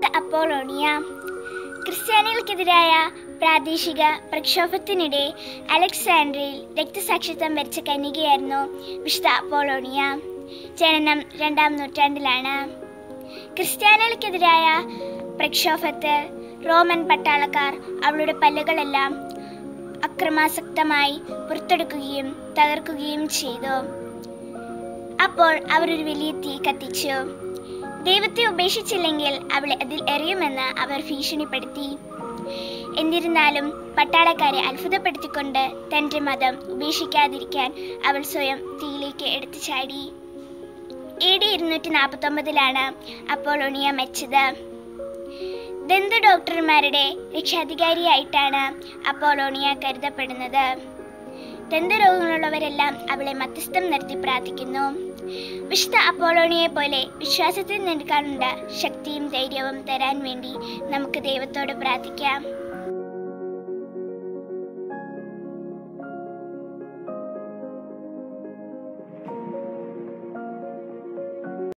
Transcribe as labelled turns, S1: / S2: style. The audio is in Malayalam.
S1: അപ്പോളോണിയ ക്രിസ്ത്യാനികൾക്കെതിരായ പ്രാദേശിക പ്രക്ഷോഭത്തിനിടെ അലക്സാൻഡ്രിയയിൽ രക്തസാക്ഷിത്വം വരിച്ച കന്യകയായിരുന്നു വിശുദ്ധ അപ്പോളോണിയ ജനനം രണ്ടാം നൂറ്റാണ്ടിലാണ് ക്രിസ്ത്യാനികൾക്കെതിരായ പ്രക്ഷോഭത്തിൽ റോമൻ പട്ടാളക്കാർ അവളുടെ പല്ലുകളെല്ലാം അക്രമാസക്തമായി പുറത്തെടുക്കുകയും തകർക്കുകയും ചെയ്തു അപ്പോൾ അവർ ഒരു വലിയ തീ കത്തിച്ചു ദൈവത്തെ ഉപേക്ഷിച്ചില്ലെങ്കിൽ അവളെ അതിൽ എറിയുമെന്ന് അവർ ഭീഷണിപ്പെടുത്തി എന്നിരുന്നാലും പട്ടാളക്കാരെ അത്ഭുതപ്പെടുത്തിക്കൊണ്ട് തന്റെ മതം ഉപേക്ഷിക്കാതിരിക്കാൻ അവൾ സ്വയം തീയിലേക്ക് എടുത്തു ചാടി എ ഡി ഇരുന്നൂറ്റി നാൽപ്പത്തി ഒമ്പതിലാണ് അപ്പോളോണിയ മരിച്ചത് ദന്ത ഡോക്ടർമാരുടെ രക്ഷാധികാരിയായിട്ടാണ് അപ്പോളോണിയ കരുതപ്പെടുന്നത് ദന്തരോഗങ്ങളുള്ളവരെല്ലാം അവളെ മധ്യസ്ഥം നിർത്തി പ്രാർത്ഥിക്കുന്നു വിശുദ്ധ അപ്പോളോണിയെ പോലെ വിശ്വാസത്തിൽ നിൽക്കാനുള്ള ശക്തിയും ധൈര്യവും തരാൻ വേണ്ടി നമുക്ക് ദൈവത്തോട് പ്രാർത്ഥിക്കാം